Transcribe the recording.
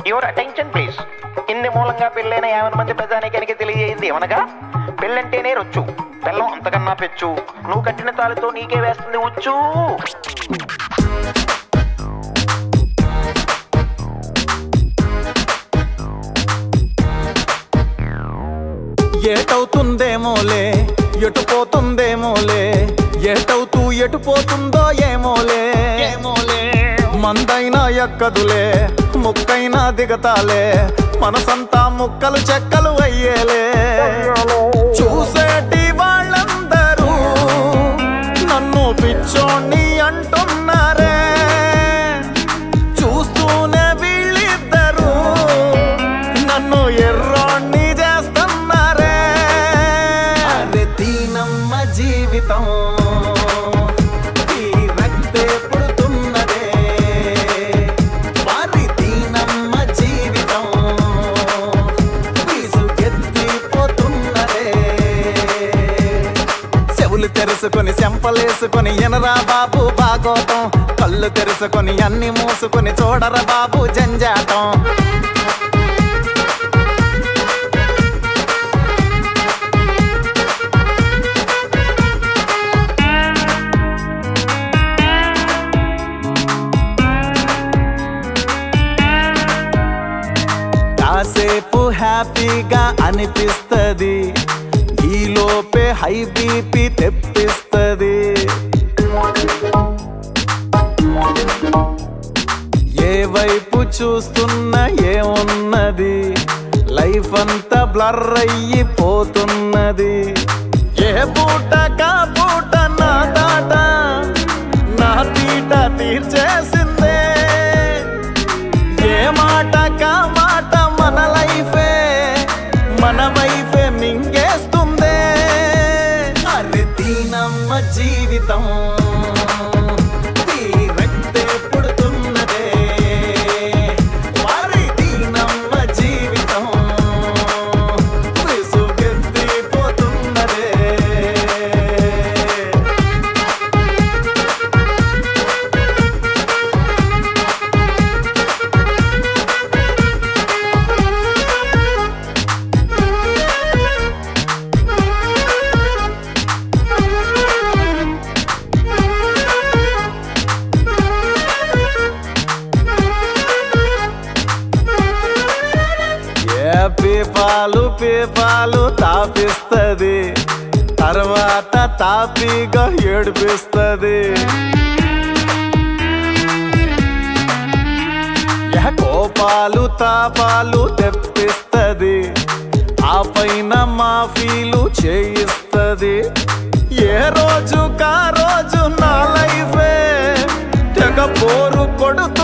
your attention please ఇంది మూలంగా పెళ్ళైన యాభై మంది ప్రజానికానికి తెలియజేయింది ఏమనగా పెళ్ళంటేనే రొచ్చు పెళ్ళం అంతకన్నా పెచ్చు నువ్వు కట్టిన తాళితో నీకే వేస్తుంది ఉచ్చు ఏటవుతుందేమోలే ఎటు పోతుందేమోలే ఏటవుతూ ఎటు పోతుందో ఏమోలే ఏమోలే మందైనా ఎక్కదులే ముక్కైనా దిగతాలే మనసంతా ముక్కలు చెక్కలు అయ్యేలే చూసేటి వాళ్ళందరూ నన్ను పిచ్చోణ్ణి అంటున్నారే చూస్తూనే వీళ్ళిద్దరూ నన్ను ఎర్రోణ్ణి చేస్తున్నారే అరే దీనమ్మ జీవితం ఈ రక్తే పుడుతున్నదే వారి దీనమ్మ జీవితం విసుగెత్తిపోతున్నదే చెవులు తెరుచుకొని చెంపలేసుకొని ఎనరా బాబు బాగోటం కళ్ళు తెరుచుకొని అన్ని మూసుకొని చూడరా బాబు జంజాటం కాసేపు హ్యాపీగా అనిపిస్తది ఈలోపే హై బీపీ తెప్పిస్తది ఏ వైపు చూస్తున్నా ఏమున్నది లైఫ్ అంతా బ్లర్ అయ్యిపోతున్నది ఏ పూట కా పూట నా తాట నా తీట తీర్చేసిందే ఏ మాట కా మాట మన లైఫే మన వైఫే మింగేస్తుందే అరే దీనమ్మ జీవితం తీరక్తే పుడుతున్నదే వారి దీనమ్మ జీవితం విసుగెత్తిపోతున్నదే ఏ పీపాలు పీపాలు తాపిస్తది తర్వాత తాపిగా ఏడిపిస్తది ఏ కోపాలు తాపాలు తెప్పిస్తది ఆ పైన మాఫీలు చేయిస్తది ఏ రోజు కా రోజు నా లైఫే తెగ పోరు కొడుతూ